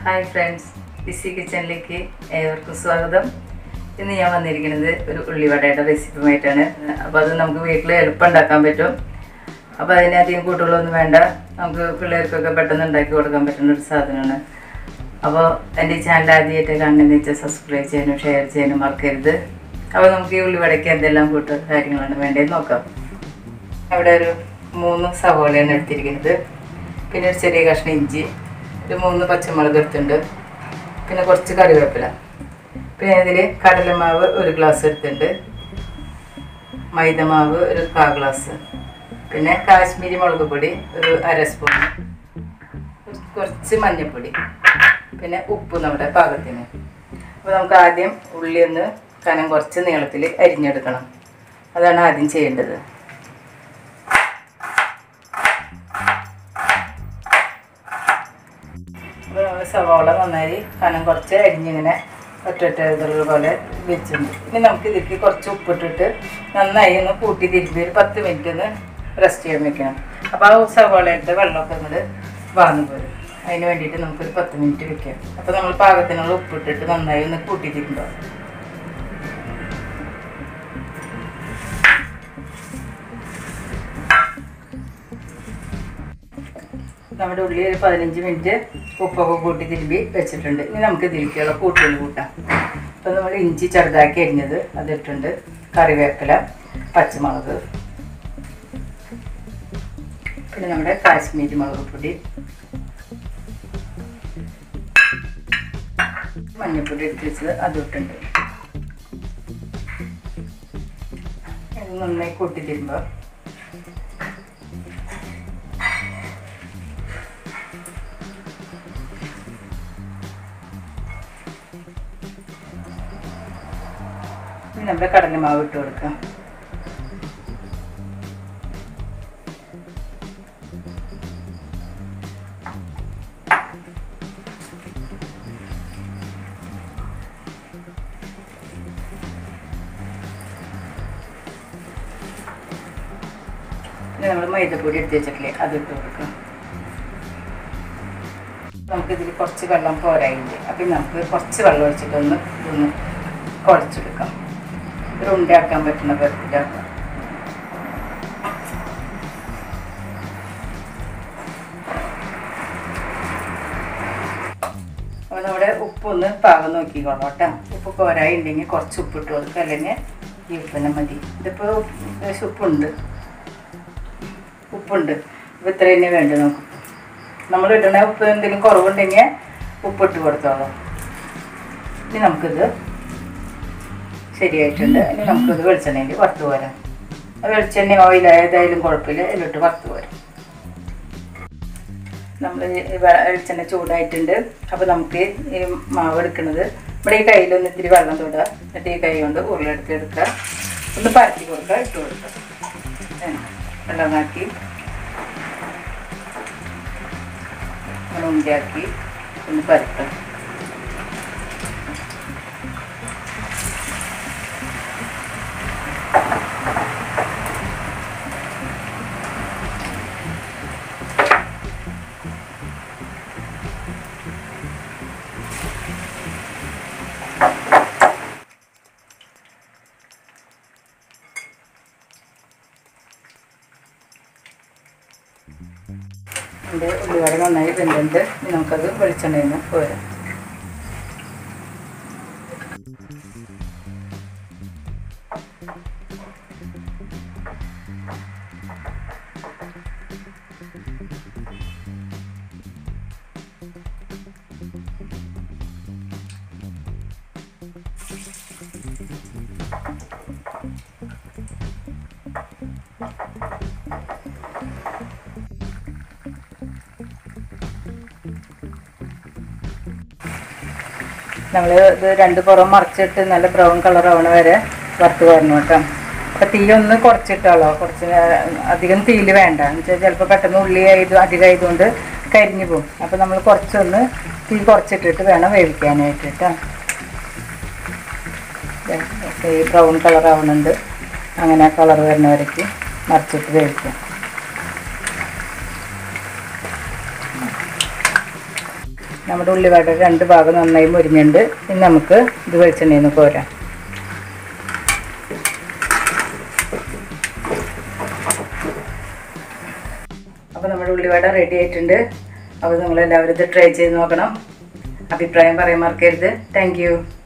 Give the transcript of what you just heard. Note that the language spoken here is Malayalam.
ഹായ് ഫ്രണ്ട്സ് ബിസി കിച്ചണിലേക്ക് ഏവർക്കും സ്വാഗതം ഇന്ന് ഞാൻ വന്നിരിക്കുന്നത് ഒരു ഉള്ളിവടയുടെ റെസിപ്പിയുമായിട്ടാണ് അപ്പോൾ അത് നമുക്ക് വീട്ടിൽ എളുപ്പം ഉണ്ടാക്കാൻ പറ്റും അപ്പോൾ അതിന് അധികം കൂട്ടുകളൊന്നും വേണ്ട നമുക്ക് പിള്ളേർക്കൊക്കെ പെട്ടെന്ന് ഉണ്ടാക്കി കൊടുക്കാൻ പറ്റുന്ന ഒരു സാധനമാണ് അപ്പോൾ എൻ്റെ ഈ ചാനൽ ആദ്യമായിട്ട് കാണുന്നതെന്ന് വെച്ചാൽ സബ്സ്ക്രൈബ് ചെയ്യാനും ഷെയർ ചെയ്യാനും മറക്കരുത് അപ്പോൾ നമുക്ക് ഈ ഉള്ളിവടയ്ക്ക് എന്തെല്ലാം കൂട്ട കാര്യങ്ങളാണ് വേണ്ടതെന്ന് നോക്കാം അവിടെ ഒരു മൂന്ന് സവോളയാണ് എടുത്തിരിക്കുന്നത് പിന്നെ ഒരു ചെറിയ കഷ്ണം ഇഞ്ചി ഒരു മൂന്ന് പച്ചമുളക് എടുത്തിട്ടുണ്ട് പിന്നെ കുറച്ച് കറിവേപ്പില പിന്നെ ഇതിൽ കടലമാവ് ഒരു ഗ്ലാസ് എടുത്തിട്ടുണ്ട് മൈദമാവ് ഒരു കാ ഗ്ലാസ് പിന്നെ കാശ്മീരി മുളക് പൊടി ഒരു അര സ്പൂൺ കുറച്ച് മഞ്ഞൾപ്പൊടി പിന്നെ ഉപ്പ് നമ്മുടെ പാകത്തിന് അപ്പോൾ നമുക്ക് ആദ്യം ഉള്ളി ഒന്ന് കനം കുറച്ച് നീളത്തിൽ അരിഞ്ഞെടുക്കണം അതാണ് ആദ്യം ചെയ്യേണ്ടത് അപ്പോൾ നമ്മൾ സവാള നന്നായി കനം കുറച്ച് അരിഞ്ഞിങ്ങനെ ഒറ്റൊറ്റ ഇതുള്ള പോലെ വെച്ചിട്ടുണ്ട് ഇനി നമുക്ക് ഇതിലേക്ക് കുറച്ച് ഉപ്പിട്ടിട്ട് നന്നായി ഒന്ന് കൂട്ടി തിരുമ്പി ഒരു പത്ത് മിനിറ്റ് ഒന്ന് റെസ്റ്റ് ചെയ്യാൻ വെക്കണം അപ്പോൾ ആ സവാളയുടെ വെള്ളമൊക്കെ അങ്ങോട്ട് വാർന്നു പോരും അതിന് വേണ്ടിയിട്ട് നമുക്കൊരു പത്ത് മിനിറ്റ് വെക്കാം അപ്പോൾ നമ്മൾ പാകത്തിനുള്ള ഉപ്പിട്ടിട്ട് നന്നായി ഒന്ന് കൂട്ടി തിരുമ്പോൾ നമ്മുടെ ഉള്ളി ഒരു പതിനഞ്ച് മിനിറ്റ് ഉപ്പൊക്കെ കൂട്ടി തിരുമ്പി വെച്ചിട്ടുണ്ട് ഇനി നമുക്ക് ഇതിലേക്കുള്ള കൂട്ടുകൾ കൂട്ടാം അപ്പോൾ നമ്മൾ ഇഞ്ചി ചെറുതാക്കി അരിഞ്ഞത് അതിട്ടുണ്ട് കറിവേപ്പില പച്ചമുളക് പിന്നെ നമ്മുടെ കാശ്മീരി മുളക് പൊടി മഞ്ഞൾപ്പൊടി എടുത്ത് വെച്ചത് അതിട്ടുണ്ട് ഇത് നന്നായി കൂട്ടി തിരുമ്പോൾ ഇനി നമ്മുടെ കടലമാവ് ഇട്ട് കൊടുക്കാം പിന്നെ നമ്മൾ മൈദപ്പൊടി എടുത്ത് വെച്ചിട്ടില്ലേ അത് ഇട്ട് കൊടുക്കാം നമുക്കിതിൽ കുറച്ച് വെള്ളം പോരായിണ്ട് അപ്പം നമുക്ക് കുറച്ച് വെള്ളം ഒഴിച്ചിട്ടൊന്ന് ഇതൊന്ന് കുഴച്ചെടുക്കാം ഒരു ഉണ്ടയാക്കാൻ പറ്റുന്ന വിധത്തിലാക്കാം അപ്പോൾ നമ്മുടെ ഉപ്പൊന്ന് പാകം നോക്കിക്കോളാം കേട്ടോ ഉപ്പ് പോരായി ഉണ്ടെങ്കിൽ കുറച്ച് ഉപ്പിട്ട് കൊടുക്കുക അല്ലെങ്കിൽ ഈ ഉപ്പിനെ മതി ഇതിപ്പോൾ ലേശം ഉപ്പുണ്ട് ഉപ്പുണ്ട് ഇപ്പോൾ ഇത്ര തന്നെ വേണ്ട നമുക്ക് നമ്മൾ ഇടണ ഉപ്പ് എന്തെങ്കിലും കുറവുണ്ടെങ്കിൽ ഉപ്പിട്ട് കൊടുത്തോളാം ഇനി നമുക്കിത് ശരിയായിട്ടുണ്ട് ഇനി നമുക്കിത് വെളിച്ചെണ്ണയിൽ വറുത്ത് പോരാം വെളിച്ചെണ്ണ ഓയിൽ ഏതായാലും കുഴപ്പമില്ല ഇതിലിട്ട് വറുത്ത് പോരാം നമ്മൾ വെളിച്ചെണ്ണ ചൂടായിട്ടുണ്ട് അപ്പോൾ നമുക്ക് ഈ മാവ് എടുക്കുന്നത് ഇവിടെ ഈ കയ്യിലൊന്ന് ഇത്തിരി വെള്ളം തൊടുക എന്നിട്ട് ഈ കൈ കൊണ്ട് ഉരുളെടുത്ത് എടുക്കുക ഒന്ന് പരത്തി കൊടുക്കുക ഇട്ട് കൊടുക്കുക വെള്ളം നാക്കി അങ്ങനെ ഉണ്ടിയാക്കി ഒന്ന് പരത്തുക എൻ്റെ ഉള്ളിവട നന്നായി വെന്തുണ്ട് ഇനി നമുക്കത് വെളിച്ചെണ്ണയിൽ നിന്ന് പോരാം നമ്മൾ ഇത് രണ്ട് പുറം മറിച്ചിട്ട് നല്ല ബ്രൗൺ കളർ ആവണ വരെ വറുത്ത് വരണം കേട്ടോ അപ്പം തീ ഒന്ന് കുറച്ചിട്ടാളോ കുറച്ച് നേരം അധികം തീയിൽ വേണ്ട എന്ന് വെച്ചാൽ ചിലപ്പോൾ പെട്ടെന്ന് ഉള്ളി ആയത് അധികം ആയതുകൊണ്ട് കരിഞ്ഞു പോകും അപ്പം നമ്മൾ കുറച്ചൊന്ന് തീ കുറച്ചിട്ടിട്ട് വേണം വേവിക്കാനായിട്ട് കേട്ടോ ഈ ബ്രൗൺ കളർ ആവുന്നുണ്ട് അങ്ങനെ ആ കളർ വരുന്ന വരയ്ക്ക് മറിച്ചിട്ട് വേവിക്കാം നമ്മുടെ ഉള്ളിവട രണ്ട് ഭാഗം നന്നായി മുരിഞ്ഞുണ്ട് ഇനി നമുക്ക് ഇത് വെളിച്ചെണ്ണയിൽ നിന്ന് കോരാം അപ്പോൾ നമ്മുടെ ഉള്ളിവട റെഡി ആയിട്ടുണ്ട് അപ്പോൾ നിങ്ങളെല്ലാവരും ഇത് ട്രൈ ചെയ്ത് നോക്കണം അഭിപ്രായം പറയാൻ മറക്കരുത് താങ്ക്